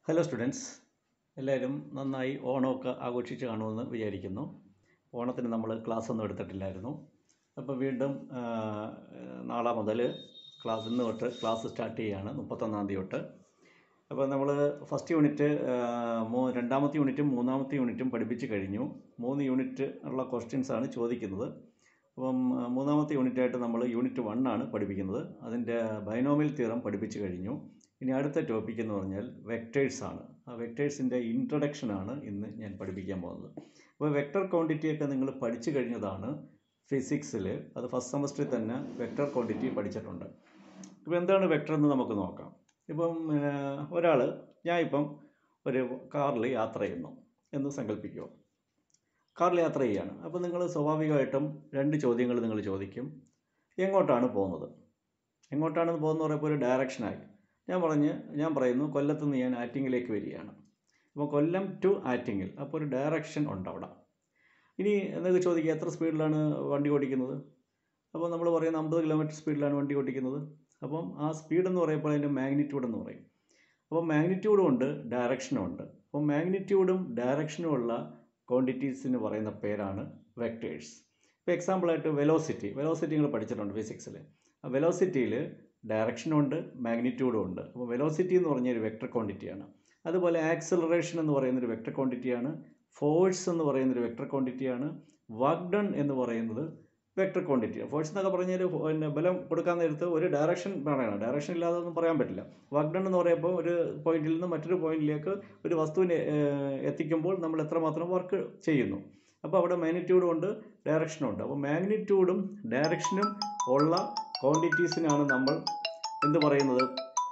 hello students എല്ലാവരും നന്നായി ഓണമൊക്കെ ആഘോഷിച്ച് കാണുമെന്ന് വിചാരിക്കുന്നു ഓണത്തിന് നമ്മൾ ക്ലാസ് ഒന്നും എടുത്തിട്ടില്ലായിരുന്നു അപ്പോൾ വീണ്ടും ആ, നാളെ മുതൽ ക്ലാസ് ഇന്ന് തൊട്ട് ക്ലാസ് സ്റ്റാർട്ട് ചെയ്യുകയാണ് മുപ്പത്തൊന്നാം തീയതി തൊട്ട് അപ്പോൾ നമ്മൾ ഫസ്റ്റ് യൂണിറ്റ് ആ, മൂ രണ്ടാമത്തെ യൂണിറ്റും മൂന്നാമത്തെ യൂണിറ്റും പഠിപ്പിച്ച് കഴിഞ്ഞു മൂന്ന് യൂണിറ്റ് ഉള്ള ക്വസ്റ്റ്യൻസ് ആണ് ചോദിക്കുന്നത് അപ്പം ആ, മൂന്നാമത്തെ യൂണിറ്റായിട്ട് നമ്മൾ യൂണിറ്റ് വൺ ആണ് പഠിപ്പിക്കുന്നത് അതിൻ്റെ ബൈനോമിയൽ തിയറം പഠിപ്പിച്ച് കഴിഞ്ഞു ഇനി അടുത്ത ടോപ്പിക് എന്ന് പറഞ്ഞാൽ വെക്ടേഴ്സ് ആണ് ആ വെക്ടേഴ്സിൻ്റെ ഇൻട്രൊഡക്ഷൻ ആണ് ഇന്ന് ഞാൻ പഠിപ്പിക്കാൻ പോകുന്നത് അപ്പോൾ വെക്ടർ ക്വാണ്ടിറ്റിയൊക്കെ നിങ്ങൾ പഠിച്ചു കഴിഞ്ഞതാണ് ഫിസിക്സിൽ അത് ഫസ്റ്റ് സെമസ്റ്ററിൽ തന്നെ വെക്ടർ ക്വാണ്ടിറ്റി പഠിച്ചിട്ടുണ്ട് ഇപ്പോൾ എന്താണ് വെക്ടർ എന്ന് നമുക്ക് നോക്കാം ഇപ്പം ഒരാൾ ഞാൻ ഇപ്പം ഒരു കാറിൽ യാത്ര ചെയ്യുന്നു എന്ന് സങ്കല്പിക്കുക കാറിൽ യാത്ര ചെയ്യുകയാണ് അപ്പോൾ നിങ്ങൾ സ്വാഭാവികമായിട്ടും രണ്ട് ചോദ്യങ്ങൾ നിങ്ങൾ ചോദിക്കും എങ്ങോട്ടാണ് പോകുന്നത് എങ്ങോട്ടാണ് പോകുന്നത് പറയുമ്പോൾ ഒരു ഡയറക്ഷനായി ഞാൻ പറഞ്ഞ് ഞാൻ പറയുന്നു കൊല്ലത്ത് നിന്ന് ഞാൻ ആറ്റിങ്ങിലേക്ക് വരികയാണ് അപ്പോൾ കൊല്ലം ടു ആറ്റിങ്ങിൽ അപ്പോൾ ഒരു ഡയറക്ഷൻ ഉണ്ട് അവിടെ ഇനി നിങ്ങൾക്ക് ചോദിക്കുക എത്ര സ്പീഡിലാണ് വണ്ടി ഓടിക്കുന്നത് അപ്പോൾ നമ്മൾ പറയുന്നത് അമ്പത് കിലോമീറ്റർ സ്പീഡിലാണ് വണ്ടി ഓടിക്കുന്നത് അപ്പം ആ സ്പീഡ് എന്ന് പറയുമ്പോൾ അതിൻ്റെ മാഗ്നിറ്റ്യൂഡ് എന്ന് പറയും അപ്പോൾ മാഗ്നിറ്റ്യൂഡും ഉണ്ട് ഡയറക്ഷനും ഉണ്ട് അപ്പോൾ മാഗ്നിറ്റ്യൂഡും ഡയറക്ഷനും ഉള്ള ക്വാണ്ടിറ്റീസിന് പറയുന്ന പേരാണ് വെക്ടേഴ്സ് ഇപ്പോൾ എക്സാമ്പിളായിട്ട് വെലോസിറ്റി വെലോസിറ്റി നിങ്ങൾ പഠിച്ചിട്ടുണ്ട് ഫിസിക്സിൽ ആ വെലോസിറ്റിയിൽ ഡയറക്ഷനും ഉണ്ട് മാഗ്നിറ്റ്യൂഡും ഉണ്ട് അപ്പോൾ വെലോസിറ്റി എന്ന് പറഞ്ഞ ഒരു വെക്ടർ ക്വാണ്ടിറ്റിയാണ് അതുപോലെ ആക്സലറേഷൻ എന്ന് പറയുന്നൊരു വെക്ടർ ക്വാണ്ടിറ്റിയാണ് ഫോഴ്സ് എന്ന് പറയുന്നൊരു വെക്ടർ ക്വാണ്ടിറ്റിയാണ് വർക്ക് ഡൺ എന്ന് പറയുന്നത് വെക്ടർ ക്വാണ്ടിറ്റിയാണ് ഫോഴ്സ് എന്നൊക്കെ പറഞ്ഞാൽ പിന്നെ ബലം കൊടുക്കാൻ നേരത്ത് ഒരു ഡയറക്ഷൻ പറയണം ഡയറക്ഷൻ ഇല്ലാതെ ഒന്നും പറയാൻ പറ്റില്ല വർക്ക് ഡൺ എന്ന് പറയുമ്പോൾ ഒരു പോയിന്റിൽ നിന്ന് മറ്റൊരു പോയിന്റിലേക്ക് ഒരു വസ്തുവിനെ ഏഹ്, എത്തിക്കുമ്പോൾ നമ്മൾ എത്രമാത്രം വർക്ക് ചെയ്യുന്നു അപ്പോൾ അവിടെ മാഗ്നിറ്റ്യൂഡും ഉണ്ട് ഡയറക്ഷനും ഉണ്ട് അപ്പോൾ മാഗ്നിറ്റ്യൂഡും ഡയറക്ഷനും ഉള്ള ക്വാണ്ടിറ്റീസിനാണ് നമ്മൾ എന്ത് പറയുന്നത്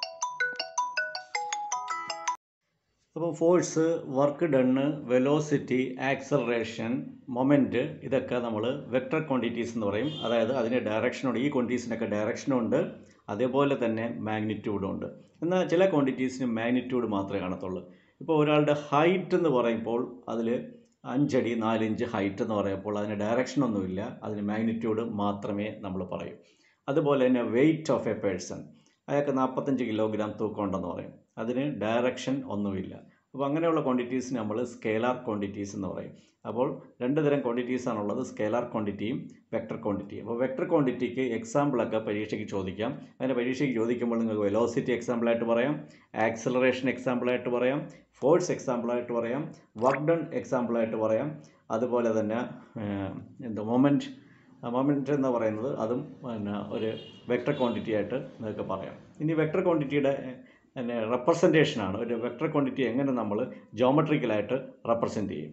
അപ്പോൾ force work done velocity acceleration moment ഇതൊക്കെ നമ്മൾ വെക്ടർ ക്വാണ്ടിറ്റീസ് എന്ന് പറയും അതായത് അതിന് ഡയറക്ഷനുണ്ട് ഈ ക്വാണ്ടിറ്റീസിനൊക്കെ ഡയറക്ഷനും ഉണ്ട് അതേപോലെ തന്നെ മാഗ്നിറ്റ്യൂഡും ഉണ്ട് എന്നാൽ ചില ക്വാണ്ടിറ്റീസിന് മാഗ്നിറ്റ്യൂഡ് മാത്രമേ കാണത്തുള്ളൂ ഇപ്പോൾ ഒരാളുടെ ഹൈറ്റ് എന്ന് പറയുമ്പോൾ അതിൽ അഞ്ചടി നാലിഞ്ച് ഹൈറ്റ് എന്ന് പറയുമ്പോൾ അതിന് ഡയറക്ഷൻ ഒന്നുമില്ല അതിന് മാഗ്നിറ്റ്യൂഡ് മാത്രമേ നമ്മൾ പറയൂ അതുപോലെ തന്നെ വെയിറ്റ് ഓഫ് എ പേഴ്സൺ അയാൾക്ക് നാൽപ്പത്തഞ്ച് കിലോഗ്രാം തൂക്കമുണ്ടെന്ന് പറയും അതിന് ഡയറക്ഷൻ ഒന്നുമില്ല അപ്പോൾ അങ്ങനെയുള്ള ക്വാണ്ടിറ്റീസ് നമ്മൾ സ്കേലാർ ക്വാണ്ടിറ്റീസ് എന്ന് പറയും അപ്പോൾ രണ്ട് തരം ക്വാണ്ടിറ്റീസ് ആണുള്ളത് സ്കേലാർ ക്വാണ്ടിറ്റിയും വെക്ടർ ക്വാണ്ടിറ്റിയും അപ്പോൾ വെക്ടർ ക്വാണ്ടിറ്റിക്ക് എക്സാമ്പിളൊക്കെ പരീക്ഷയ്ക്ക് ചോദിക്കാം അങ്ങനെ പരീക്ഷയ്ക്ക് ചോദിക്കുമ്പോൾ നിങ്ങൾക്ക് വെലോസിറ്റി എക്സാമ്പിളായിട്ട് പറയാം ആക്സലറേഷൻ എക്സാമ്പിളായിട്ട് പറയാം ഫോഴ്സ് എക്സാമ്പിളായിട്ട് പറയാം വർക്ക് ഡൺ എക്സാമ്പിളായിട്ട് പറയാം അതുപോലെ തന്നെ ഏഹ്, എന്താ മൊമെൻറ്റ് മൊമെൻറ്റ് എന്ന് പറയുന്നത് അതും പിന്നെ ഒരു വെക്ടർ ക്വാണ്ടിറ്റി ആയിട്ട് നിങ്ങൾക്ക് പറയാം ഇനി വെക്ടർ ക്വാണ്ടിറ്റിയുടെ പിന്നെ റെപ്രസെൻറ്റേഷനാണ് ഒരു വെക്ടർ ക്വാണ്ടിറ്റി എങ്ങനെ നമ്മൾ ജോമെട്രിക്കലായിട്ട് റെപ്രസെൻറ്റ് ചെയ്യും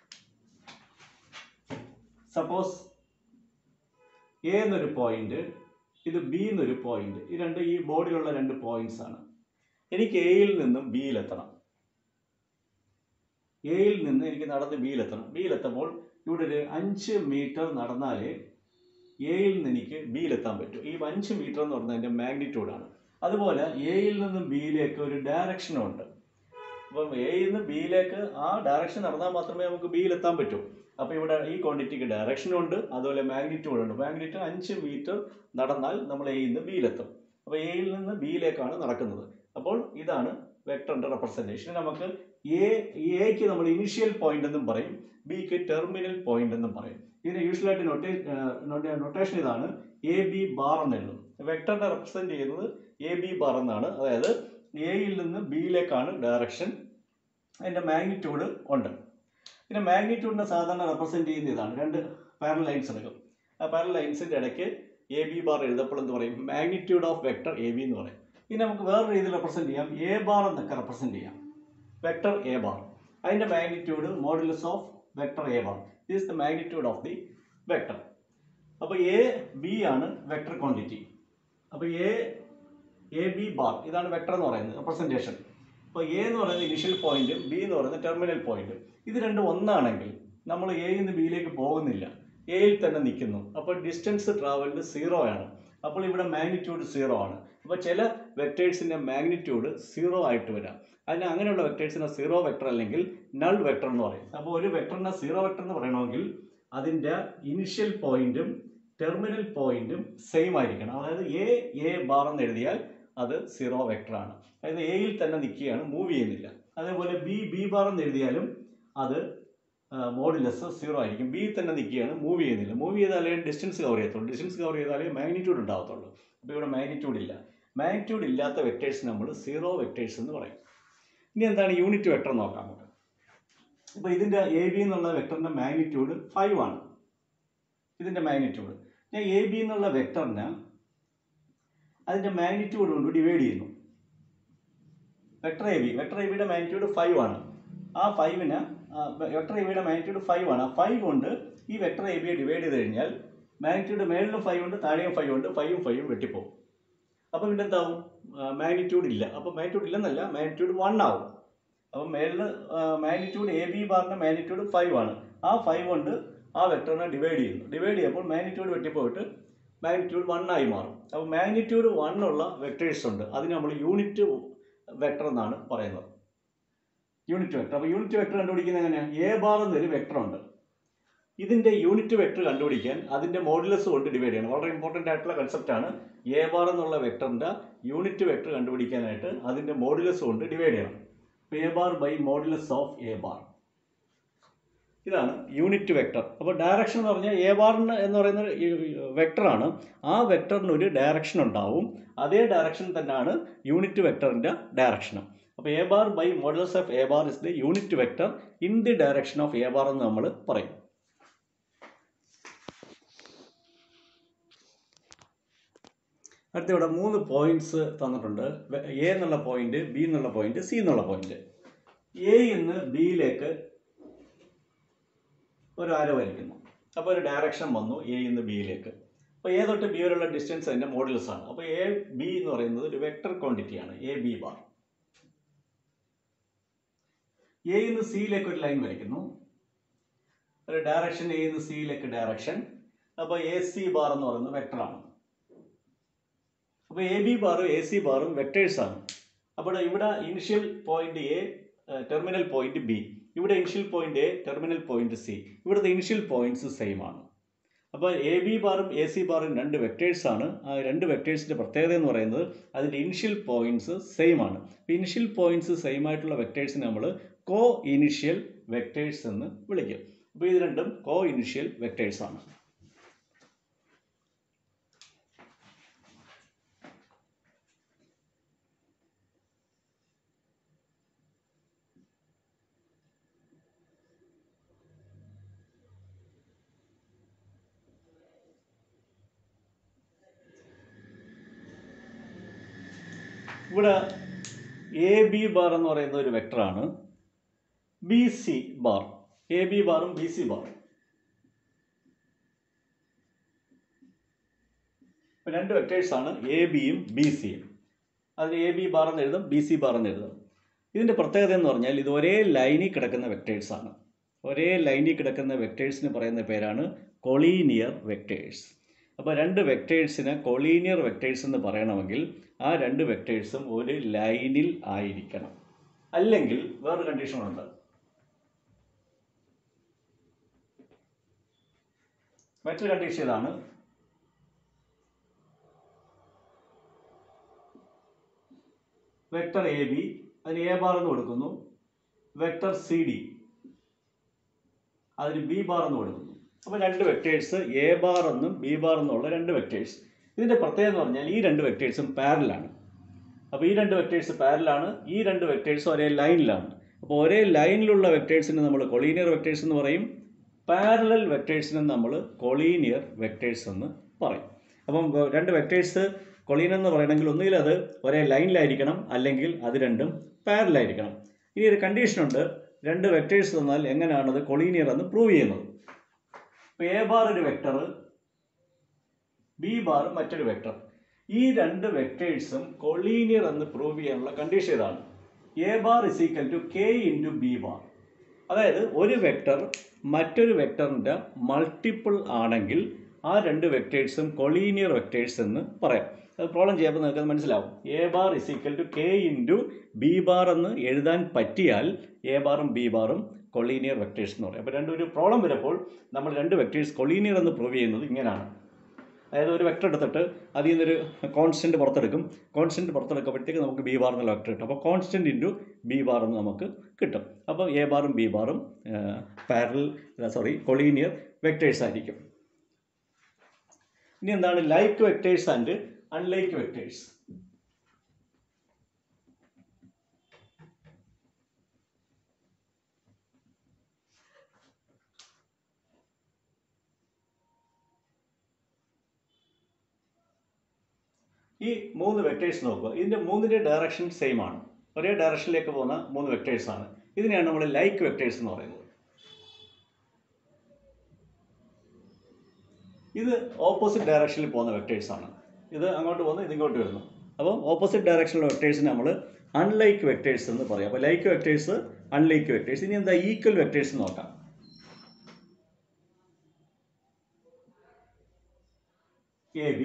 സപ്പോസ് എ എന്നൊരു പോയിന്റ് ഇത് ബി എന്നൊരു പോയിന്റ് ഈ രണ്ട് ഈ ബോർഡിലുള്ള രണ്ട് പോയിന്റ്സ് ആണ് എനിക്ക് എയിൽ നിന്നും ബിയിലെത്തണം എയിൽ നിന്ന് എനിക്ക് നടന്ന് ബിയിലെത്തണം ബിയിലെത്തുമ്പോൾ ഇവിടെ ഒരു അഞ്ച് മീറ്റർ നടന്നാലേ എയിൽ നിന്ന് എനിക്ക് ബിയിലെത്താൻ പറ്റും ഈ അഞ്ച് മീറ്റർ എന്ന് പറഞ്ഞാൽ അതിൻ്റെ മാഗ്നിറ്റ്യൂഡാണ് അതുപോലെ എയിൽ നിന്നും ബിയിലേക്ക് ഒരു ഡയറക്ഷനും ഉണ്ട് അപ്പം എയിൽ നിന്ന് ബിയിലേക്ക് ആ ഡയറക്ഷൻ നടന്നാൽ മാത്രമേ നമുക്ക് ബിയിലെത്താൻ പറ്റൂ അപ്പോൾ ഇവിടെ ഈ ക്വാണ്ടിറ്റിക്ക് ഡയറക്ഷനും ഉണ്ട് അതുപോലെ മാഗ്നിറ്റ്യൂഡ് ഉണ്ട് മാഗ്നിറ്റ്യൂഡ് അഞ്ച് മീറ്റർ നടന്നാൽ നമ്മൾ എയിൽ നിന്ന് ബിയിലെത്തും അപ്പോൾ എയിൽ നിന്ന് ബിയിലേക്കാണ് നടക്കുന്നത് അപ്പോൾ ഇതാണ് വെക്ടറിൻ്റെ റെപ്രസെൻറ്റേഷൻ നമുക്ക് എ എക്ക് നമ്മൾ ഇനിഷ്യൽ പോയിന്റ് എന്നും പറയും ബിക്ക് ടെർമിനൽ പോയിന്റ് എന്നും പറയും ഇതിന് യൂഷ്വലായിട്ട് നൊട്ടേ നൊട്ടേഷൻ ഇതാണ് എ ബി ബാർ എന്ന് എഴുതും വെക്ടറിനെ റെപ്രസെൻറ്റ് ചെയ്യുന്നത് എ ബി ബാർ എന്നാണ് അതായത് എയിൽ നിന്ന് ബിയിലേക്കാണ് ഡയറക്ഷൻ അതിൻ്റെ മാഗ്നിറ്റ്യൂഡ് ഉണ്ട് പിന്നെ മാഗ്നിറ്റ്യൂഡിനെ സാധാരണ റെപ്രസെൻറ്റ് ചെയ്യുന്ന ഇതാണ് രണ്ട് പാരൽ ലൈൻസ് എടുക്കും ആ പാരൽ ലൈൻസിൻ്റെ ഇടയ്ക്ക് എ ബി ബാർ എഴുതപ്പോൾ എന്ന് പറയും magnitude of vector A B എന്ന് പറയും ഇനി നമുക്ക് വേറെ രീതിയിൽ റെപ്രസെൻറ്റ് ചെയ്യാം എ ബാർ എന്നൊക്കെ റെപ്രസെൻറ്റ് ചെയ്യാം വെക്ടർ എ ബാർ അതിൻ്റെ magnitude modulus of vector A bar is the magnitude of the vector അപ്പോൾ എ ബി ആണ് വെക്ടർ ക്വാണ്ടിറ്റി അപ്പോൾ എ എ ബി ബാർ ഇതാണ് വെക്ടർ എന്ന് പറയുന്നത് റെപ്രസെൻറ്റേഷൻ അപ്പോൾ എ എന്ന് പറയുന്നത് ഇനിഷ്യൽ പോയിന്റും ബി എന്ന് പറയുന്നത് ടെർമിനൽ പോയിന്റും ഇത് രണ്ടും ഒന്നാണെങ്കിൽ നമ്മൾ എയിൽ നിന്ന് ബിയിലേക്ക് പോകുന്നില്ല എയിൽ തന്നെ നിൽക്കുന്നു അപ്പോൾ ഡിസ്റ്റൻസ് ട്രാവൽഡ് സീറോ ആണ് അപ്പോൾ ഇവിടെ മാഗ്നിറ്റ്യൂഡ് സീറോ ആണ് അപ്പോൾ ചില വെക്ടേഴ്സിൻ്റെ മാഗ്നിറ്റ്യൂഡ് സീറോ ആയിട്ട് വരാം അതിന് അങ്ങനെയുള്ള വെക്ടേഴ്സിനെ സീറോ വെക്ടർ അല്ലെങ്കിൽ നൾ വെക്ടർ എന്ന് പറയും അപ്പോൾ ഒരു വെക്ടറിനെ സീറോ വെക്ടർ എന്ന് പറയണമെങ്കിൽ അതിൻ്റെ ഇനിഷ്യൽ പോയിന്റും ടെർമിനൽ പോയിന്റും സെയിം ആയിരിക്കണം അതായത് എ എ ബാർ എന്ന് എഴുതിയാൽ അത് സീറോ വെക്ടറാണ് അതായത് എയിൽ തന്നെ നിൽക്കുകയാണ് മൂവ് ചെയ്യുന്നില്ല അതേപോലെ ബി ബി ബാർ എന്ന് എഴുതിയാലും അത് മോഡുലസ് സീറോ ആയിരിക്കും ബി തന്നെ നിൽക്കുകയാണ് മൂവ് ചെയ്യുന്നില്ല മൂവ് ചെയ്താലേ ഡിസ്റ്റൻസ് കവർ ചെയ്യത്തുള്ളൂ ഡിസ്റ്റൻസ് കവർ ചെയ്താലേ മാഗ്നിറ്റ്യൂഡ് ഉണ്ടാകത്തുള്ളൂ അപ്പോൾ ഇവിടെ മാഗ്നിറ്റ്യൂഡ് ഇല്ല മാഗ്നിറ്റ്യൂഡ് ഇല്ലാത്ത വെക്ടേഴ്സ് നമ്മൾ സീറോ വെക്ടേഴ്സ് എന്ന് പറയും ഇനി എന്താണ് യൂണിറ്റ് വെക്ടർ നോക്കാം നമുക്ക് ഇപ്പോൾ ഇതിൻ്റെ എ ബി എന്നുള്ള വെക്ടറിൻ്റെ മാഗ്നിറ്റ്യൂഡ് ഫൈവ് ആണ് ഇതിൻ്റെ മാഗ്നിറ്റ്യൂഡ് ഞാൻ എ ബി എന്നുള്ള വെക്ടറിനെ അതിൻ്റെ മാഗ്നിറ്റ്യൂഡ് കൊണ്ട് ഡിവൈഡ് ചെയ്യുന്നു vector A B vector A ബിയുടെ മാഗ്നിറ്റ്യൂഡ് ഫൈവ് ആണ് ആ ഫൈവിന് വെക്ടർ എ ബിയുടെ മാഗ്നിറ്റ്യൂഡ് ഫൈവ് ആണ് ആ ഫൈവ് കൊണ്ട് ഈ വെക്ടർ എ ബിയെ ഡിവൈഡ് ചെയ്ത് കഴിഞ്ഞാൽ മാഗ്നിറ്റ്യൂഡ് മേളിലും ഫൈവ് ഉണ്ട് താഴെയും ഫൈവ് ഉണ്ട് ഫൈവും ഫൈവും വെട്ടിപ്പോകും അപ്പോൾ പിന്നെ എന്താവും മാഗ്നിറ്റ്യൂഡ് ഇല്ല അപ്പോൾ മാഗ്നിറ്റ്യൂഡ് ഇല്ലെന്നല്ല മാഗ്നിറ്റ്യൂഡ് വൺ ആവും അപ്പോൾ മേളിൽ മാഗ്നിറ്റ്യൂഡ് എ ബി ബാറിൻ്റെ മാഗ്നിറ്റ്യൂഡ് ഫൈവ് ആണ് ആ ഫൈവ് കൊണ്ട് ആ വെക്ടറിനെ ഡിവൈഡ് ചെയ്യുന്നു ഡിവൈഡ് ചെയ്യുമ്പോൾ മാഗ്നിറ്റ്യൂഡ് വെട്ടിപ്പോയിട്ട് മാഗ്നിറ്റ്യൂഡ് വൺ ആയി മാറും അപ്പോൾ മാഗ്നിറ്റ്യൂഡ് വൺ ഉള്ള വെക്ടേഴ്സ് ഉണ്ട് അതിന് നമ്മൾ യൂണിറ്റ് വെക്ടർ എന്നാണ് പറയുന്നത് യൂണിറ്റ് വെക്ടർ അപ്പോൾ യൂണിറ്റ് വെക്ടർ കണ്ടുപിടിക്കുന്നത് എങ്ങനെയാണ് എ ബാർ എന്നൊരു വെക്ടർ ഉണ്ട് ഇതിൻ്റെ യൂണിറ്റ് വെക്ടർ കണ്ടുപിടിക്കാൻ അതിൻ്റെ മോഡുലസ് കൊണ്ട് ഡിവൈഡ് ചെയ്യണം വളരെ ഇമ്പോർട്ടൻ്റ് ആയിട്ടുള്ള കൺസെപ്റ്റാണ് എ ബാർ എന്നുള്ള വെക്ടറിൻ്റെ യൂണിറ്റ് വെക്ടർ കണ്ടുപിടിക്കാനായിട്ട് അതിൻ്റെ മോഡുലസ് കൊണ്ട് ഡിവൈഡ് ചെയ്യണം A bar by modulus of A bar ഇതാണ് യൂണിറ്റ് വെക്ടർ അപ്പോൾ ഡയറക്ഷൻ എന്ന് പറഞ്ഞാൽ എ ബാറിന് എന്ന് പറയുന്ന വെക്ടറാണ് ആ വെക്ടറിന് ഒരു ഡയറക്ഷൻ ഉണ്ടാവും അതേ ഡയറക്ഷൻ തന്നെയാണ് യൂണിറ്റ് വെക്ടറിൻ്റെ ഡയറക്ഷനും അപ്പോൾ A bar by modulus of A bar is the unit vector in the direction of A bar എന്ന് നമ്മൾ പറയും അടുത്ത ഇവിടെ മൂന്ന് പോയിന്റ്സ് തന്നിട്ടുണ്ട് എ എന്നുള്ള പോയിന്റ് ബി എന്നുള്ള പോയിന്റ് സി എന്നുള്ള പോയിന്റ് എ നിന്ന് ബിയിലേക്ക് ഒരു ആരോ വരയ്ക്കുന്നു അപ്പോൾ ഒരു ഡയറക്ഷൻ വന്നു എ നിന്ന് ബിയിലേക്ക് അപ്പോൾ എ തൊട്ട് ബി വരെയുള്ള ഡിസ്റ്റൻസ് അതിൻ്റെ മോഡൽസ് ആണ് അപ്പോൾ എ ബി എന്ന് പറയുന്നത് ഒരു വെക്ടർ ക്വാണ്ടിറ്റിയാണ് എ ബി ബാർ എ നിന്ന് സിയിലേക്ക് ഒരു ലൈൻ വരയ്ക്കുന്നു ഒരു ഡയറക്ഷൻ എ നിന്ന് സിയിലേക്ക് ഡയറക്ഷൻ അപ്പോൾ എ സി ബാർ എന്ന് പറയുന്നത് വെക്ടറാണ് അപ്പോൾ എ ബി ബാറും എ സി ബാറും വെക്ടേഴ്സാണ് അപ്പോൾ ഇവിടെ initial point A terminal point B ഇവിടെ initial point A terminal point C ഇവിടുത്തെ ഇനിഷ്യൽ പോയിന്റ്സ് സെയിം ആണ് അപ്പോൾ എ ബി ബാറും എ സി ബാറും രണ്ട് വെക്ടേഴ്സ് ആണ് ആ രണ്ട് വെക്ടേഴ്സിൻ്റെ പ്രത്യേകത എന്ന് പറയുന്നത് അതിൻ്റെ ഇനിഷ്യൽ പോയിന്റ്സ് സെയിം ആണ് ഇനിഷ്യൽ പോയിന്റ്സ് സെയിം ആയിട്ടുള്ള വെക്ടേഴ്സിനെ നമ്മൾ കോ ഇനിഷ്യൽ വെക്ടേഴ്സ് എന്ന് വിളിക്കും അപ്പോൾ ഇത് രണ്ടും കോ ഇനിഷ്യൽ വെക്ടേഴ്സ് ആണ് ഇവിടെ എ ബി ബാർ എന്ന് പറയുന്ന ഒരു വെക്ടറാണ് B C bar A B ബാറും ബി സി ബാറും ഇപ്പം രണ്ട് വെക്ടേഴ്സാണ് എ ബിയും ബി സിയും അതിൽ എ ബി ബാർ എന്ന് എഴുതും ബി സി ബാർ എന്ന് എഴുതും ഇതിൻ്റെ പ്രത്യേകത എന്ന് പറഞ്ഞാൽ ഇത് ഒരേ ലൈനിൽ കിടക്കുന്ന വെക്ടേഴ്സാണ് ഒരേ ലൈനിൽ കിടക്കുന്ന വെക്ടേഴ്സിന് പറയുന്ന പേരാണ് കൊളീനിയർ വെക്ടേഴ്സ് അപ്പോൾ രണ്ട് വെക്ടേഴ്സിന് കൊളീനിയർ വെക്ടേഴ്സ് എന്ന് പറയണമെങ്കിൽ ആ രണ്ട് വെക്ടേഴ്സും ഒരു ലൈനിൽ ആയിരിക്കണം അല്ലെങ്കിൽ വേറൊരു കണ്ടീഷനുണ്ട് മറ്റൊരു കണ്ടീഷൻ ഇതാണ് വെക്ടർ എ ബി അതിന് എ ബാർ എന്ന് കൊടുക്കുന്നു വെക്ടർ സി ഡി അതിന് ബി ബാർ എന്ന് കൊടുക്കുന്നു അപ്പോൾ രണ്ട് വെക്ടേഴ്സ് എ ബാർ എന്നും ബി ബാർ എന്നുള്ള രണ്ട് വെക്ടേഴ്സ് ഇതിൻ്റെ പ്രത്യേകത എന്ന് പറഞ്ഞാൽ ഈ രണ്ട് വെക്ടേഴ്സും പാരലാണ് അപ്പോൾ ഈ രണ്ട് വെക്ടേഴ്സ് പാരലാണ് ഈ രണ്ട് വെക്ടേഴ്സ് ഒരേ ലൈനിലാണ് അപ്പോൾ ഒരേ ലൈനിലുള്ള വെക്ടേഴ്സിന് നമ്മൾ കൊളീനിയർ വെക്ടേഴ്സ് എന്ന് പറയും പാരലൽ വെക്ടേഴ്സിന് നമ്മൾ കൊളീനിയർ വെക്ടേഴ്സ് എന്ന് പറയും അപ്പം വ- രണ്ട് വെക്ടേഴ്സ് കൊളീനിയർ എന്ന് പറയണമെങ്കിൽ ഒന്നുകിൽ അത് ഒരേ ലൈനിലായിരിക്കണം അല്ലെങ്കിൽ അത് രണ്ടും പാരലായിരിക്കണം ഇനി ഒരു കണ്ടീഷനുണ്ട് രണ്ട് വെക്ടേഴ്സ് തന്നാൽ എങ്ങനെയാണ് അത് കൊളീനിയർ എന്ന് പ്രൂവ് ചെയ്യുന്നത് ഇപ്പോൾ എ ബാർ ഒരു വെക്ടർ ബി ബാർ മറ്റൊരു വെക്ടർ ഈ രണ്ട് വെക്ടേഴ്സും കൊളീനിയർ എന്ന് പ്രൂവ് ചെയ്യാനുള്ള കണ്ടീഷൻ ഇതാണ് A bar is equal to K into B bar അതായത് ഒരു വെക്ടർ മറ്റൊരു വെക്ടറിൻ്റെ മൾട്ടിപ്പിൾ ആണെങ്കിൽ ആ രണ്ട് വെക്ടേഴ്സും കൊളീനിയർ വെക്ടേഴ്സ് എന്ന് പറയാം അത് പ്രോബ്ലം ചെയ്യുമ്പോൾ നിങ്ങൾക്ക് അത് മനസ്സിലാവും A bar is equal to K into B bar എന്ന് എഴുതാൻ പറ്റിയാൽ എ ബാറും ബി ബാറും കൊളീനിയർ വെക്ടേഴ്സ് എന്ന് പറയും അപ്പോൾ രണ്ട് ഒരു പ്രോബ്ലം വരുമ്പോൾ നമ്മൾ രണ്ട് വെക്ടേഴ്സ് കൊളീനിയർ എന്ന് പ്രൂവ് ചെയ്യുന്നത് ഇങ്ങനെയാണ് അതായത് ഒരു വെക്ടർ എടുത്തിട്ട് അതിൽ നിന്നൊരു കോൺസ്റ്റൻറ്റ് പുറത്തെടുക്കും കോൺസ്റ്റൻറ്റ് പുറത്തെടുക്കുമ്പോഴത്തേക്ക് നമുക്ക് ബി ബാർ എന്നുള്ള വെക്ടർ കിട്ടും അപ്പോൾ കോൺസ്റ്റൻറ്റ് ഇൻറ്റു ബി ബാർ എന്ന് നമുക്ക് കിട്ടും അപ്പോൾ എ ബാറും ബി ബാറും പാരൽ സോറി കൊളീനിയർ വെക്ടേഴ്സ് ആയിരിക്കും ഇനി എന്താണ് like vectors and unlike vectors ഈ മൂന്ന് വെക്ടേഴ്സ് നോക്കുക ഇതിൻ്റെ മൂന്നിൻ്റെ ഡയറക്ഷൻ സെയിം ആണ് ഒരേ ഡയറക്ഷനിലേക്ക് പോകുന്ന മൂന്ന് വെക്ടേഴ്സ് ആണ് ഇതിനെയാണ് നമ്മൾ ലൈക്ക് വെക്ടേഴ്സ് എന്ന് പറയുന്നത് ഇത് ഓപ്പോസിറ്റ് ഡയറക്ഷനിൽ പോകുന്ന വെക്ടേഴ്സ് ആണ് ഇത് അങ്ങോട്ട് പോകുന്നു ഇത് ഇങ്ങോട്ട് വരുന്നു അപ്പോൾ ഓപ്പോസിറ്റ് ഡയറക്ഷനിലുള്ള വെക്ടേഴ്സിന് നമ്മൾ അൺലൈക്ക് വെക്ടേഴ്സ് എന്ന് പറയും അപ്പോൾ ലൈക്ക് വെക്ടേഴ്സ് അൺലൈക്ക് വെക്ടേഴ്സ് ഇനി എന്താ ഈക്വൽ വെക്ടേഴ്സ് നോക്കാം എ ബി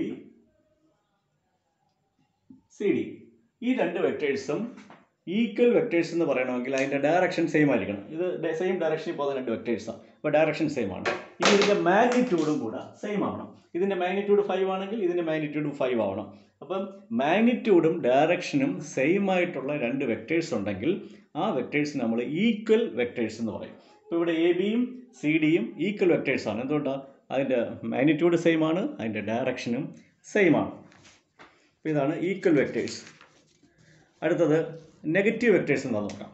സി ഡി ഈ രണ്ട് വെക്ടേഴ്സും ഈക്വൽ വെക്ടേഴ്സ് എന്ന് പറയണമെങ്കിൽ അതിൻ്റെ ഡയറക്ഷൻ സെയിം ആയിരിക്കണം ഇത് സെയിം ഡയറക്ഷനിൽ പോകുന്ന രണ്ട് വെക്ടേഴ്സാണ് അപ്പോൾ ഡയറക്ഷൻ സെയിം ആണ് ഇനി ഇതിൻ്റെ മാഗ്നിറ്റ്യൂഡും കൂടെ സെയിം ആവണം ഇതിൻ്റെ മാഗ്നിറ്റ്യൂഡ് ഫൈവ് ആണെങ്കിൽ ഇതിൻ്റെ മാഗ്നിറ്റ്യൂഡ് ഫൈവ് ആവണം അപ്പം മാഗ്നിറ്റ്യൂഡും ഡയറക്ഷനും സെയിം ആയിട്ടുള്ള രണ്ട് വെക്ടേഴ്സ് ഉണ്ടെങ്കിൽ ആ വെക്ടേഴ്സ് നമ്മൾ ഈക്വൽ വെക്ടേഴ്സ് എന്ന് പറയും ഇപ്പോൾ ഇവിടെ എ ബിയും സി ഡിയും ഈക്വൽ വെക്ടേഴ്സ് ആണ് എന്തുകൊണ്ടാണ് അതിൻ്റെ മാഗ്നിറ്റ്യൂഡ് സെയിം ആണ് അതിൻ്റെ ഡയറക്ഷനും സെയിം ആണ് അപ്പോൾ ഇതാണ് ഈക്വൽ വെക്ടേഴ്സ് അടുത്തത് നെഗറ്റീവ് വെക്ടേഴ്സ് എന്താ നോക്കാം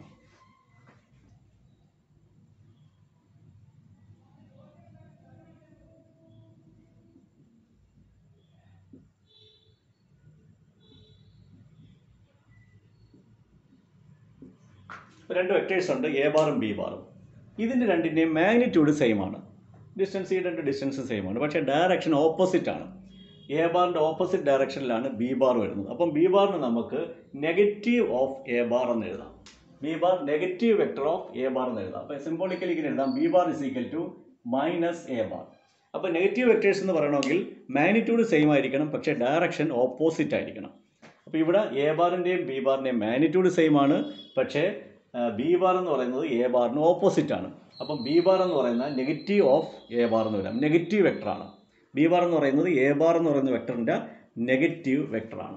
ഇപ്പോൾ രണ്ട് വെക്ടേഴ്സ് ഉണ്ട് എ ബാറും ബി ബാറും ഇതിൻ്റെ രണ്ടിൻ്റെയും മാഗ്നിറ്റ്യൂഡ് സെയിം ആണ് ഡിസ്റ്റൻസ് ഈ രണ്ട് ഡിസ്റ്റൻസ് സെയിം ആണ് പക്ഷേ ഡയറക്ഷൻ ഓപ്പോസിറ്റ് ആണ് എ ബാറിൻ്റെ ഓപ്പോസിറ്റ് ഡയറക്ഷനിലാണ് ബി ബാർ വരുന്നത് അപ്പം ബി ബാറിന് നമുക്ക് നെഗറ്റീവ് ഓഫ് എ ബാർ എന്ന് എഴുതാം B bar negative vector of A bar എന്ന് എഴുതാം അപ്പോൾ സിംബോളിക്കലി ഇങ്ങനെ എഴുതാം B bar is equal to minus A bar അപ്പോൾ നെഗറ്റീവ് വെക്ടേഴ്സ് എന്ന് പറയണമെങ്കിൽ മാഗ്നിറ്റ്യൂഡ് സെയിം ആയിരിക്കണം പക്ഷേ ഡയറക്ഷൻ ഓപ്പോസിറ്റ് ആയിരിക്കണം അപ്പോൾ ഇവിടെ എ ബാറിൻ്റെയും ബി ബാറിൻ്റെയും മാഗ്നിറ്റ്യൂഡ് സെയിം ആണ് പക്ഷേ ബി ബാർ എന്ന് പറയുന്നത് എ ബാറിന് ഓപ്പോസിറ്റ് ആണ് അപ്പം ബി ബാർ എന്ന് പറയുന്ന നെഗറ്റീവ് ഓഫ് എ ബാർ എന്ന് വരാം നെഗറ്റീവ് വെക്ടറാണ് ബി ബാർ എന്ന് പറയുന്നത് എ ബാർ എന്ന് പറയുന്ന വെക്ടറിൻ്റെ നെഗറ്റീവ് വെക്ടറാണ്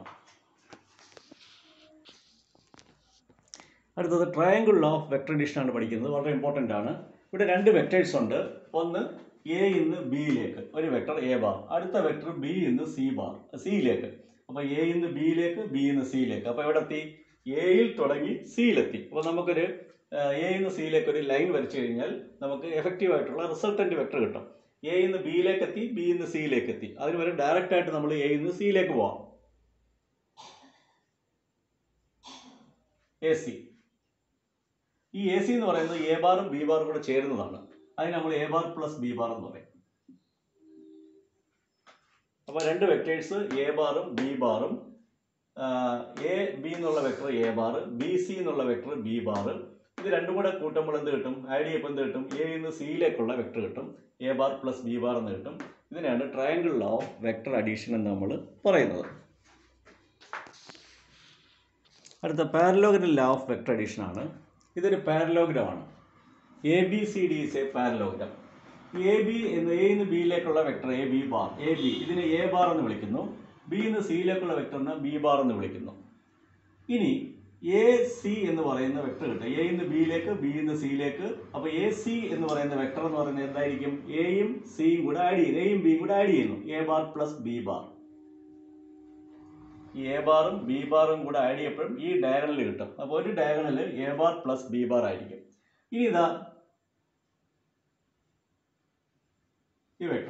അടുത്തത് ട്രയാങ്കിൾ ഓഫ് വെക്ടർ അഡീഷൻ ആണ് പഠിക്കുന്നത് വളരെ ഇമ്പോർട്ടൻ്റ് ആണ് ഇവിടെ രണ്ട് വെക്ടേഴ്സ് ഉണ്ട് ഒന്ന് എ ഇന്ന് ബിയിലേക്ക് ഒരു വെക്ടർ എ ബാർ അടുത്ത വെക്ടർ ബി ഇന്ന് സി ബാർ സിയിലേക്ക് അപ്പോൾ എ ഇന്ന് ബിയിലേക്ക് ബി ഇന്ന് സിയിലേക്ക് അപ്പോൾ എവിടെ എത്തി എയിൽ തുടങ്ങി സിയിലെത്തി അപ്പോൾ നമുക്കൊരു എ ഇന്ന് സിയിലേക്ക് ഒരു ലൈൻ വരച്ചു കഴിഞ്ഞാൽ നമുക്ക് എഫക്റ്റീവ് ആയിട്ടുള്ള റിസൾട്ടന്റ് വെക്ടർ കിട്ടും എ ഇന്ന് ബിയിലേക്ക് എത്തി ബി ഇന്ന് സിയിലേക്ക് എത്തി അതിന് വരെ ഡയറക്റ്റ് ആയിട്ട് നമ്മൾ എ ഇന്ന് സിയിലേക്ക് പോവാം എ സി ഈ എ സി എന്ന് പറയുന്നത് എ ബാറും ബി ബാറും കൂടെ ചേരുന്നതാണ് അതിന് നമ്മൾ A bar plus B bar എന്ന് പറയും അപ്പോൾ രണ്ട് വെക്ടേഴ്സ് എ ബാറും ബി ബാറും എ ബി എന്നുള്ള vector A bar B C എന്നുള്ള വെക്ടർ ബി ബാർ ഇത് രണ്ടും കൂടെ കൂട്ടുമ്പോൾ എന്ത് കിട്ടും ആഡ് ചെയ്യുമ്പോൾ എന്ത് കിട്ടും എ നിന്ന് സിയിലേക്കുള്ള വെക്ടർ കിട്ടും A bar plus B bar എന്ന് കിട്ടും ഇതിനാണ് triangle law of vector addition എന്ന് നമ്മൾ പറയുന്നത് അടുത്ത parallelogram law of vector addition ആണ് ഇതൊരു പാരലോഗ്രാം ആണ് A B C D is a parallelogram A B എന്ന് എ നിന്ന് ബിയിലേക്കുള്ള vector A B bar A B ഇതിനെ എ ബാർ എന്ന് വിളിക്കുന്നു ബി നിന്ന് സിയിലേക്കുള്ള വെക്ടറിനെ ബി ബാർ എന്ന് വിളിക്കുന്നു ഇനി എ സി എന്ന് പറയുന്ന വെക്ടർ കിട്ടും എ നിന്ന് ബിയിലേക്ക് ബി നിന്ന് സിയിലേക്ക് അപ്പോൾ എ സി എന്ന് പറയുന്ന വെക്ടർ എന്ന് പറയുന്നത് എന്തായിരിക്കും എയും സിയും കൂടെ ആഡ് ചെയ്യുന്നു എയും ബിയും കൂടെ ആഡ് ചെയ്യുന്നു A bar plus B bar ഈ എ ബാറും ബി ബാറും കൂടെ ആഡ് ചെയ്യപ്പോഴും ഈ ഡയഗണൽ കിട്ടും അപ്പോൾ ഒരു diagonal A bar plus B bar ആയിരിക്കും ഇനി ഇതാ ഈ വെക്ടർ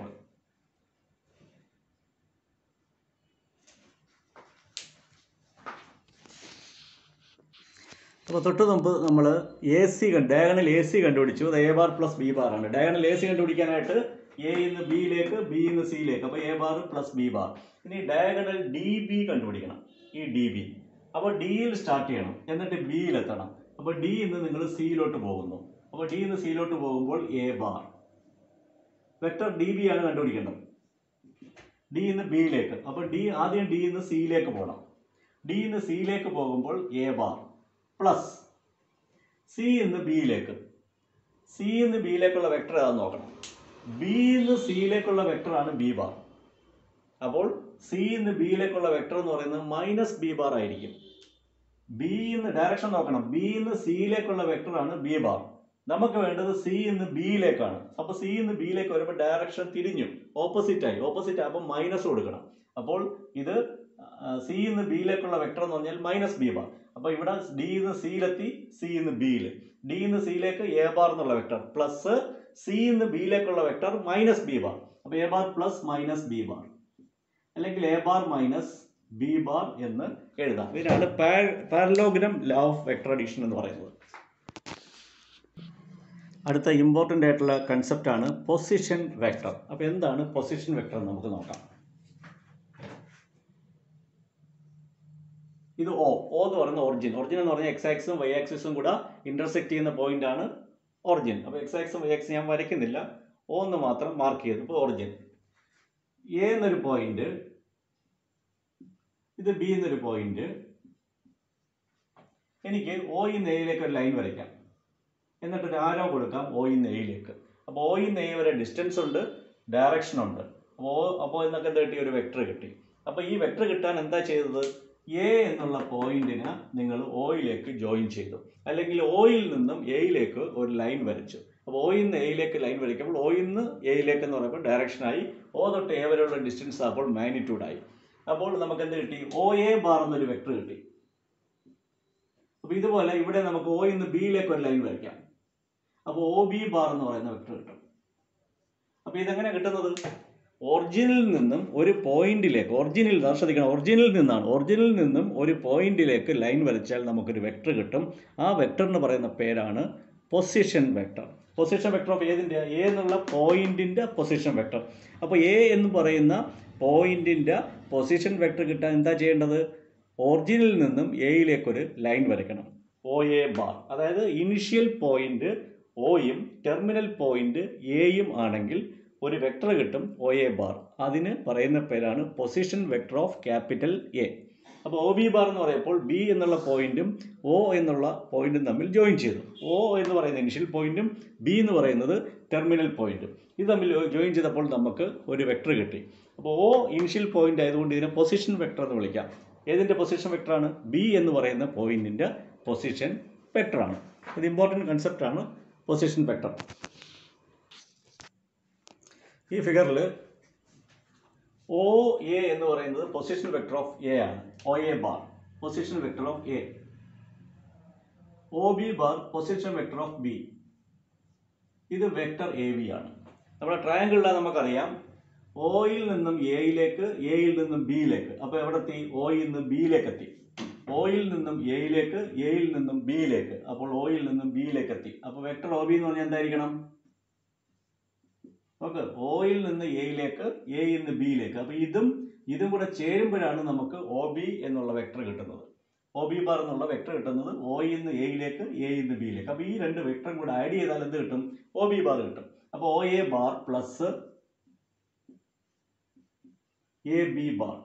അപ്പോൾ തൊട്ട് മുമ്പ് നമ്മൾ A C diagonal A C കണ്ടുപിടിച്ചു അത് A bar plus B bar ആണ് ഡയഗണൽ എ സി കണ്ടുപിടിക്കാനായിട്ട് എ ഇന്ന് ബിയിലേക്ക് ബി ഇന്ന് സിയിലേക്ക് അപ്പോൾ A bar plus B bar ഇനി ഡയഗണൽ ഡി ബി കണ്ടുപിടിക്കണം ഈ ഡി ബി അപ്പോൾ ഡിയിൽ സ്റ്റാർട്ട് ചെയ്യണം എന്നിട്ട് ബിയിൽ എത്തണം അപ്പോൾ ഡി ഇന്ന് നിങ്ങൾ സിയിലോട്ട് പോകുന്നു അപ്പോൾ ഡി ഇന്ന് സിയിലോട്ട് പോകുമ്പോൾ A bar vector D B ആണ് കണ്ടുപിടിക്കേണ്ടത് ഡി ഇന്ന് ബിയിലേക്ക് അപ്പോൾ ഡി ആദ്യം ഡി ഇന്ന് സിയിലേക്ക് പോകണം ഡി ഇന്ന് സിയിലേക്ക് പോകുമ്പോൾ എ ബാർ പ്ലസ് സി ഇന്ന് ബിയിലേക്ക് സി ഇന്ന് ബിയിലേക്കുള്ള വെക്ടർ ഏതാന്ന് നോക്കണം ബി ഇന്ന് സിയിലേക്കുള്ള വെക്ടറാണ് ബി ബാർ അപ്പോൾ സി നിന്ന് ബിയിലേക്കുള്ള വെക്ടർ എന്ന് പറയുന്നത് മൈനസ് ബി ബാർ ആയിരിക്കും ബി എന്ന് ഡയറക്ഷൻ നോക്കണം ബി നിന്ന് സിയിലേക്കുള്ള വെക്ടറാണ് ബി ബാർ നമുക്ക് വേണ്ടത് സി നിന്ന് ബിയിലേക്കാണ് അപ്പോൾ സി നിന്ന് ബിയിലേക്ക് വരുമ്പോൾ ഡയറക്ഷൻ തിരിഞ്ഞു ഓപ്പോസിറ്റ് ആയി ഓപ്പോസിറ്റ് ആകുമ്പോൾ മൈനസ് കൊടുക്കണം അപ്പോൾ ഇത് സി നിന്ന് ബിയിലേക്കുള്ള വെക്ടർ എന്ന് പറഞ്ഞാൽ മൈനസ് ബി ബാർ അപ്പോൾ ഇവിടെ ഡി നിന്ന് സിയിലെത്തി സി നിന്ന് ബിയിൽ ഡി നിന്ന് സിയിലേക്ക് എ ബാർ എന്നുള്ള വെക്ടർ പ്ലസ് സി നിന്ന് ബിയിലേക്കുള്ള വെക്ടർ മൈനസ് ബി ബാർ അപ്പോൾ A bar plus minus B bar അല്ലെങ്കിൽ A bar minus B bar എന്ന് എഴുതാം ഇതിനാണ് parallelogram law of vector addition എന്ന് പറയുന്നത് അടുത്ത ഇമ്പോർട്ടൻ്റ് ആയിട്ടുള്ള കൺസെപ്റ്റ് ആണ് പൊസിഷൻ വെക്ടർ അപ്പോൾ എന്താണ് പൊസിഷൻ വെക്ടർ എന്ന് നമുക്ക് നോക്കാം ഇത് ഓ ഓ എന്ന് പറയുന്ന ഒറിജിൻ ഒറിജിൻ എന്ന് പറഞ്ഞാൽ എക്സ് ആക്സും വൈ ആക്സിസും കൂടെ ഇന്റർസെക്ട് ചെയ്യുന്ന പോയിന്റ് ആണ് ഒറിജിൻ അപ്പോൾ എക്സ് ആക്സും വൈ ആക്സും ഞാൻ വരയ്ക്കുന്നില്ല ഓ എന്ന് മാത്രം മാർക്ക് ചെയ്തു ഇപ്പോൾ ഒറിജിൻ എ എന്നൊരു പോയിന്റ് ഇത് ബി എന്നൊരു പോയിന്റ് എനിക്ക് ഒ ഇന്ന് എയിലേക്ക് ഒരു ലൈൻ വരയ്ക്കാം എന്നിട്ട് ഒരു ആരോ കൊടുക്കാം ഒ ഇന്ന് എയിലേക്ക് അപ്പോൾ ഒ ഇന്ന് എ വരെ ഡിസ്റ്റൻസ് ഉണ്ട് ഡയറക്ഷൻ ഉണ്ട് അപ്പോൾ അപ്പോൾ എന്നൊക്കെ എന്താ കിട്ടി ഒരു വെക്ടർ കിട്ടി അപ്പോൾ ഈ വെക്ടർ കിട്ടാൻ എന്താ ചെയ്തത് എ എന്നുള്ള പോയിന്റിനെ നിങ്ങൾ ഓയിലേക്ക് ജോയിൻ ചെയ്തു അല്ലെങ്കിൽ ഓയിൽ നിന്നും എയിലേക്ക് ഒരു ലൈൻ വരച്ചു അപ്പോൾ ഓയിൽ നിന്ന് എയിലേക്ക് ലൈൻ വരയ്ക്കുമ്പോൾ ഓയിൽ നിന്ന് എയിലേക്ക് എന്ന് പറയുമ്പോൾ ഡയറക്ഷനായി ഓ തൊട്ട് എ വരെയുള്ള ഡിസ്റ്റൻസ് ആകുമ്പോൾ മാഗ്നിറ്റ്യൂഡായി അപ്പോൾ നമുക്ക് എന്ത് കിട്ടി ഒ എ ബാർ എന്നൊരു വെക്ടർ കിട്ടി അപ്പോൾ ഇതുപോലെ ഇവിടെ നമുക്ക് ഒ നിന്ന് ബിയിലേക്ക് ഒരു ലൈൻ വരയ്ക്കാം അപ്പോൾ ഒ ബി ബാർ എന്ന് പറയുന്ന വെക്ടർ കിട്ടും അപ്പോൾ ഇതെങ്ങനെ കിട്ടുന്നത് ഒറിജിനിൽ നിന്നും ഒരു പോയിന്റിലേക്ക് ഒറിജിനിൽ ശ്രദ്ധിക്കണം ഒറിജിനിൽ നിന്നാണ് ഒറിജിനിൽ നിന്നും ഒരു പോയിന്റിലേക്ക് ലൈൻ വരച്ചാൽ നമുക്കൊരു വെക്ടർ കിട്ടും ആ വെക്ടർ എന്ന് പറയുന്ന പേരാണ് position vector position vector of ഏതിൻ്റെ എ എന്നുള്ള പോയിന്റിൻ്റെ പൊസിഷൻ വെക്ടർ അപ്പോൾ എ എന്ന് പറയുന്ന പോയിന്റിൻ്റെ പൊസിഷൻ വെക്ടർ കിട്ടാൻ എന്താ ചെയ്യേണ്ടത് ഒറിജിനിൽ നിന്നും എയിലേക്കൊരു ലൈൻ വരയ്ക്കണം ഒ എ ബാർ അതായത് ഇനിഷ്യൽ പോയിന്റ് ഒയും ടെർമിനൽ പോയിന്റ് എയും ആണെങ്കിൽ ഒരു വെക്ടർ കിട്ടും ഒ എ ബാർ അതിന് പറയുന്ന പേരാണ് position vector of capital A അപ്പോൾ ഒ ബി ബാർ എന്ന് പറയുമ്പോൾ ബി എന്നുള്ള പോയിന്റും ഒ എന്നുള്ള പോയിന്റും തമ്മിൽ ജോയിൻ ചെയ്തു ഒ എന്ന് പറയുന്ന ഇനിഷ്യൽ പോയിന്റും ബി എന്ന് പറയുന്നത് ടെർമിനൽ പോയിന്റും ഇത് തമ്മിൽ ജോയിൻ ചെയ്തപ്പോൾ നമുക്ക് ഒരു വെക്ടർ കിട്ടി അപ്പോൾ ഒ ഇനിഷ്യൽ പോയിന്റ് ആയതുകൊണ്ട് ഇതിനെ പൊസിഷൻ വെക്ടർ എന്ന് വിളിക്കാം ഏതിൻ്റെ പൊസിഷൻ വെക്ടറാണ് ബി എന്ന് പറയുന്ന പോയിന്റിൻ്റെ പൊസിഷൻ വെക്ടറാണ് ഇത് ഇമ്പോർട്ടൻറ്റ് കൺസെപ്റ്റാണ് പൊസിഷൻ വെക്ടർ ഈ ഫിഗറിൽ ഒ എ എന്ന് പറയുന്നത് പൊസിഷൻ വെക്ടർ ഓഫ് എ ആണ് O A bar position vector of A O B bar position vector of B ഇത് വെക്ടർ എ വി ആണ് നമ്മുടെ ട്രയാങ്കിളിൽ നമുക്കറിയാം ഒയിൽ നിന്നും എയിലേക്ക് എയിൽ നിന്നും ബിയിലേക്ക് അപ്പോൾ എവിടെ എത്തി ഒയിൽ നിന്ന് ബിയിലേക്ക് എത്തി ഒയിൽ നിന്നും എയിലേക്ക് എയിൽ നിന്നും ബിയിലേക്ക് അപ്പോൾ ഒയിൽ നിന്നും ബിയിലേക്ക് എത്തി അപ്പോൾ വെക്ടർ ഒ ബി എന്ന് പറഞ്ഞാൽ എന്തായിരിക്കണം ഓക്കെ ഒയിൽ നിന്ന് എയിലേക്ക് എയിൽ നിന്ന് ബിയിലേക്ക് അപ്പോൾ ഇതും ഇതും കൂടെ ചേരുമ്പോഴാണ് നമുക്ക് ഒ ബി എന്നുള്ള വെക്ടർ കിട്ടുന്നത് ഒ ബി ബാർ എന്നുള്ള വെക്ടർ കിട്ടുന്നത് ഒയിൽ നിന്ന് എയിലേക്ക് എയിൽ നിന്ന് ബിയിലേക്ക് അപ്പോൾ ഈ രണ്ട് വെക്ടറും കൂടെ ആഡ് ചെയ്താൽ എന്ത് കിട്ടും ഒ ബി ബാർ കിട്ടും അപ്പോൾ O A bar plus A B bar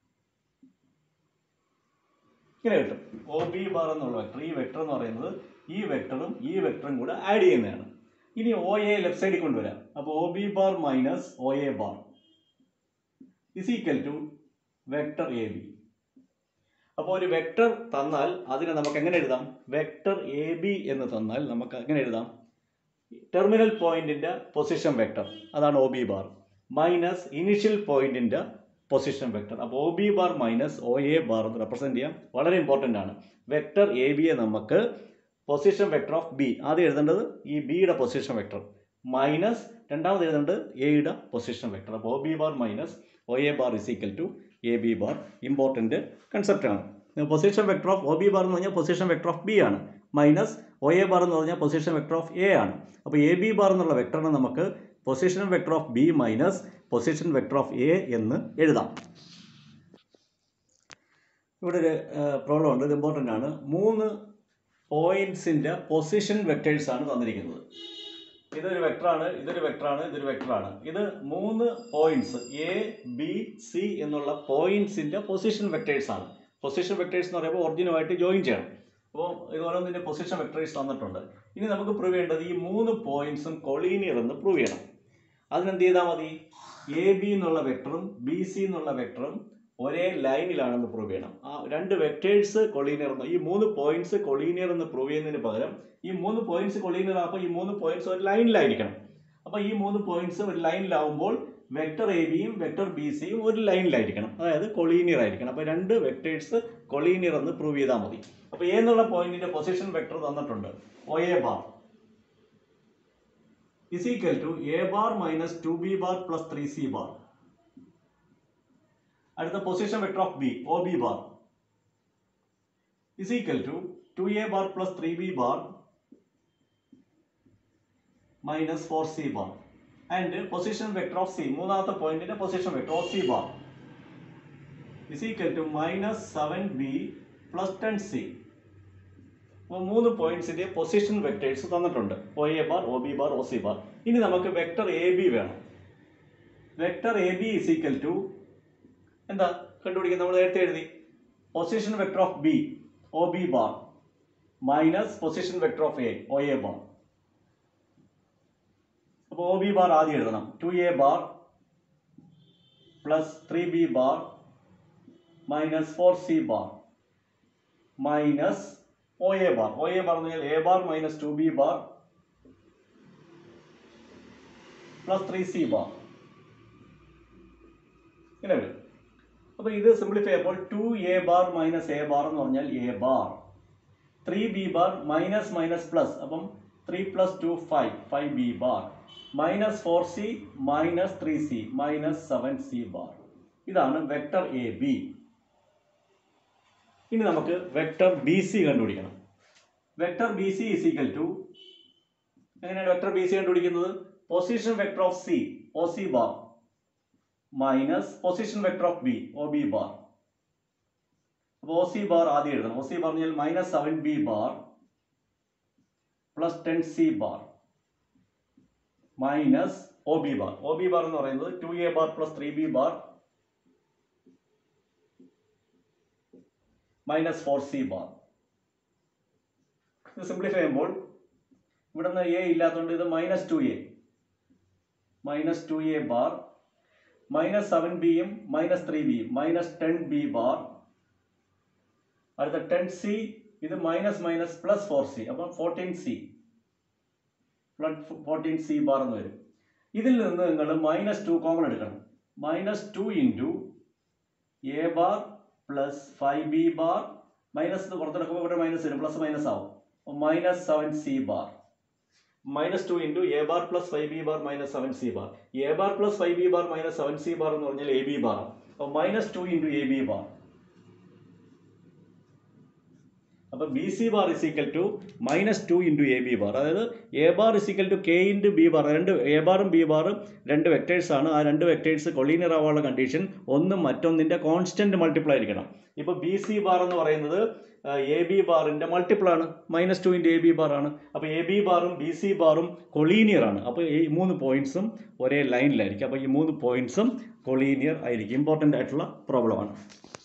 ഇങ്ങനെ കിട്ടും ഒ ബി ബാർ എന്നുള്ള വെക്ടർ ഈ വെക്ടർ എന്ന് പറയുന്നത് ഈ വെക്ടറും ഈ വെക്ടറും കൂടെ ആഡ് ചെയ്യുന്നതാണ് ഇനി ഒ എ ലെഫ്റ്റ് സൈഡിൽ കൊണ്ടുവരാം അപ്പോൾ O B bar minus O A bar is equal to vector A B അപ്പോൾ ഒരു വെക്ടർ തന്നാൽ അതിനെ നമുക്ക് എങ്ങനെ എഴുതാം വെക്ടർ എ ബി എന്ന് തന്നാൽ നമുക്ക് എങ്ങനെ എഴുതാം ടെർമിനൽ പോയിന്റിന്റെ പൊസിഷൻ വെക്ടർ അതാണ് O B bar minus initial പോയിന്റിന്റെ പൊസിഷൻ വെക്ടർ അപ്പോൾ O B bar minus O A bar എന്ന് റെപ്രസെൻറ്റ് ചെയ്യാം വളരെ ഇമ്പോർട്ടൻ്റ് ആണ് വെക്ടർ എ ബിയെ നമുക്ക് പൊസിഷൻ വെക്ടർ ഓഫ് ബി ആദ്യം എഴുതേണ്ടത് ഈ ബിയുടെ പൊസിഷൻ വെക്ടർ മൈനസ് രണ്ടാമത് എഴുതേണ്ടത് എയുടെ പൊസിഷൻ വെക്ടർ അപ്പോൾ O B bar minus O A bar is equal to A B bar important കൺസെപ്റ്റാണ് position vector of O B bar എന്ന് പറഞ്ഞാൽ പൊസിഷൻ വെക്ടർ ഓഫ് ബി ആണ് മൈനസ് ഒ എ ബാർ എന്ന് പറഞ്ഞാൽ പൊസിഷൻ വെക്ടർ ഓഫ് എ ആണ് അപ്പോൾ A B bar എന്നുള്ള വെക്ടറിനെ നമുക്ക് position vector of B minus position vector of A എന്ന് എഴുതാം ഇവിടെ ഒരു പ്രോബ്ലം ഉണ്ട് ഇത് ഇമ്പോർട്ടൻ്റ് ആണ് മൂന്ന് പോയിന്റ്സിൻ്റെ പൊസിഷൻ വെക്ടേഴ്സ് ആണ് തന്നിരിക്കുന്നത് ഇതൊരു വെക്ടറാണ് ഇതൊരു വെക്ടറാണ് ഇതൊരു വെക്ടറാണ് ഇത് മൂന്ന് പോയിന്റ്സ് എ ബി സി എന്നുള്ള പോയിന്റ്സിൻ്റെ പൊസിഷൻ വെക്ടേഴ്സ് ആണ് പൊസിഷൻ വെക്ടേഴ്സ് എന്ന് പറയുമ്പോൾ ഒറിജിനുമായിട്ട് ജോയിൻ ചെയ്യണം അപ്പോൾ ഇത് ഓരോന്നിൻ്റെ പൊസിഷൻ വെക്ടേഴ്സ് തന്നിട്ടുണ്ട് ഇനി നമുക്ക് പ്രൂവ് ചെയ്യേണ്ടത് ഈ മൂന്ന് പോയിന്റ്സും കൊളീനിയർ എന്ന് പ്രൂവ് ചെയ്യണം അതിനെന്ത് ചെയ്താൽ മതി എ ബി എന്നുള്ള വെക്ടറും ബി സി എന്നുള്ള വെക്ടറും ഒരേ ലൈനിലാണെന്ന് പ്രൂവ് ചെയ്യണം ആ രണ്ട് വെക്ടേഴ്സ് കൊളീനിയർ എന്ന് ഈ മൂന്ന് പോയിന്റ്സ് കൊളീനിയർ എന്ന് പ്രൂവ് ചെയ്യുന്നതിന് പകരം ഈ മൂന്ന് പോയിന്റ്സ് കൊളീനിയർ അപ്പോൾ ഈ മൂന്ന് പോയിന്റ്സ് ഒരു ലൈനിലായിരിക്കണം അപ്പോൾ ഈ മൂന്ന് പോയിന്റ്സ് ഒരു ലൈനിലാവുമ്പോൾ വെക്ടർ എ ബിയും വെക്ടർ ബി സിയും ഒരു ലൈനിലായിരിക്കണം അതായത് കൊളീനിയർ ആയിരിക്കണം അപ്പോൾ രണ്ട് വെക്ടേഴ്സ് കൊളീനിയർ എന്ന് പ്രൂവ് ചെയ്താൽ മതി അപ്പോൾ എ എന്നുള്ള പോയിന്റിന്റെ പൊസിഷൻ വെക്ടർ തന്നിട്ടുണ്ട് O A bar is equal to A bar minus two B bar plus three C bar അടുത്ത position vector of B O B bar is equal to two A bar plus three B bar minus four C bar and position vector of C മൂന്നാമത്തെ പോയിന്റിന്റെ position vector of C bar is equal to minus seven B plus ten C അപ്പോൾ മൂന്ന് പോയിന്റ്സിന്റെ position vectors തന്നിട്ടുണ്ട് O A bar O B bar O C bar ഇനി നമുക്ക് vector A B വേണം vector A B is equal to എന്താ കണ്ടുപിടിക്കുക നമ്മൾ നേരത്തെ എഴുതി position vector of B O B bar minus position vector of A O A bar അപ്പോൾ O B bar ആദ്യം എഴുതണം two A bar plus three B bar minus four C bar minus O A bar O A bar എന്ന് പറഞ്ഞാൽ A bar minus two B bar plus three C bar ഇങ്ങനെ വരും അപ്പോൾ ഇത് simplify ചെയ്യുമ്പോൾ two A bar minus A bar എന്ന് പറഞ്ഞാൽ A bar three B bar minus minus plus അപ്പം three plus two five five B bar minus four C minus three C minus seven C bar ഇതാണ് vector A B ഇനി നമുക്ക് vector B C കണ്ടുപിടിക്കണം vector B C is equal to എങ്ങനെയാണ് vector B C കണ്ടുപിടിക്കുന്നത് position vector of C O C bar minus position vector of B O B bar അപ്പോൾ O C bar ആദ്യം എഴുതണം O C പറഞ്ഞാൽ minus seven B bar plus ten C bar minus O B bar O B bar എന്ന് പറയുന്നത് two A bar plus three B bar minus four C bar ഇത് simplify ചെയ്യുമ്പോൾ ഇവിടുന്ന് A ഇല്ലാത്തതുകൊണ്ട് ഇത് minus two A minus two A bar minus seven ബിയും minus three ബിയും minus ten B bar അടുത്ത ടെൻ സി ഇത് minus minus plus four C അപ്പം fourteen C plus fourteen C bar എന്ന് വരും ഇതിൽ നിന്ന് നിങ്ങൾ മൈനസ് ടു കോമൺ എടുക്കണം minus two into A bar plus five B bar minus പുറത്തെടുക്കുമ്പോൾ ഇവിടെ മൈനസ് വരും പ്ലസ് മൈനസ് ആവും minus seven C bar minus two into A bar plus five B bar minus seven C bar A bar plus five B bar minus seven C bar എന്ന് പറഞ്ഞാൽ A B bar അപ്പോൾ minus two into A B bar അപ്പോൾ B C bar is equal to minus two into A B bar അതായത് A bar is equal to K into B bar രണ്ട് A ബാറും B ബാറും രണ്ട് vectors ആണ് ആ രണ്ട് വെക്ടേഴ്സ് കൊളീനിയർ ആവാനുള്ള കണ്ടീഷൻ ഒന്നും മറ്റൊന്നിൻ്റെ കോൺസ്റ്റന്റ് മൾട്ടിപ്പിൾ ആയിരിക്കണം ഇപ്പോൾ ബി സി ബാർ എന്ന് പറയുന്നത് എ ബി ബാറിൻ്റെ മൾട്ടിപ്പിൾ ആണ് minus two into A B bar ആണ് അപ്പോൾ എ ബി ബാറും ബി സി ബാറും കൊളീനിയർ ആണ് അപ്പോൾ ഈ മൂന്ന് പോയിന്റ്സും ഒരേ ലൈനിലായിരിക്കും അപ്പോൾ ഈ മൂന്ന് പോയിന്റ്സും കൊളീനിയർ ആയിരിക്കും ഇമ്പോർട്ടൻ്റ് ആയിട്ടുള്ള പ്രോബ്ലമാണ്